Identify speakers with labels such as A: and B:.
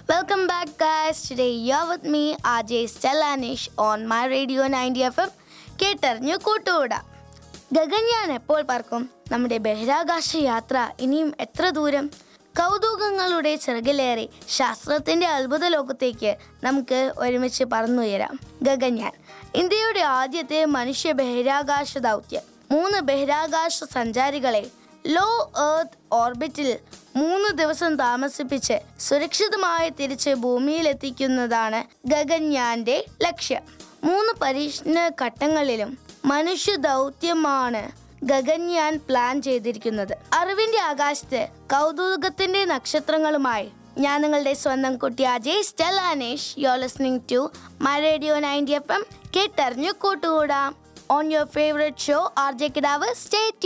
A: Welcome back, guys. Today you're with me, RJ Stellanish, on my radio 90 FM. കേട്ടറിഞ്ഞു കൂട്ടുകൂടാ Gaganyaan എപ്പോൾ പറക്കും നമ്മുടെ ബഹിരാകാശ യാത്ര ഇനിയും എത്ര ദൂരം കൗതുകങ്ങളുടെ ചിറകിലേറി ശാസ്ത്രത്തിന്റെ അത്ഭുത ലോകത്തേക്ക് നമുക്ക് ഒരുമിച്ച് പറന്നുയരാം ഗഗൻയാൻ ഇന്ത്യയുടെ ആദ്യത്തെ മനുഷ്യ ബഹിരാകാശ ദൗത്യം മൂന്ന് ബഹിരാകാശ സഞ്ചാരികളെ ലോ എർത്ത് ഓർബിറ്റിൽ മൂന്ന് ദിവസം താമസിപ്പിച്ച് സുരക്ഷിതമായി തിരിച്ച് ഭൂമിയിലെത്തിക്കുന്നതാണ് ഗഗൻയാന്റെ ലക്ഷ്യം മൂന്ന് പരീക്ഷണ ഘട്ടങ്ങളിലും മനുഷ്യ ദൗത്യമാണ് ഗഗൻയാൻ പ്ലാൻ ചെയ്തിരിക്കുന്നത് അറിവിന്റെ ആകാശത്ത് കൗതുകത്തിന്റെ നക്ഷത്രങ്ങളുമായി ഞാൻ നിങ്ങളുടെ സ്വന്തം കുട്ടി അജയ് സ്റ്റെലാനേഷ് you are listening to my radio ninety F M കേട്ടറിഞ്ഞു കൂട്ടുകൂടാം on your favourite show R J Kidavu stay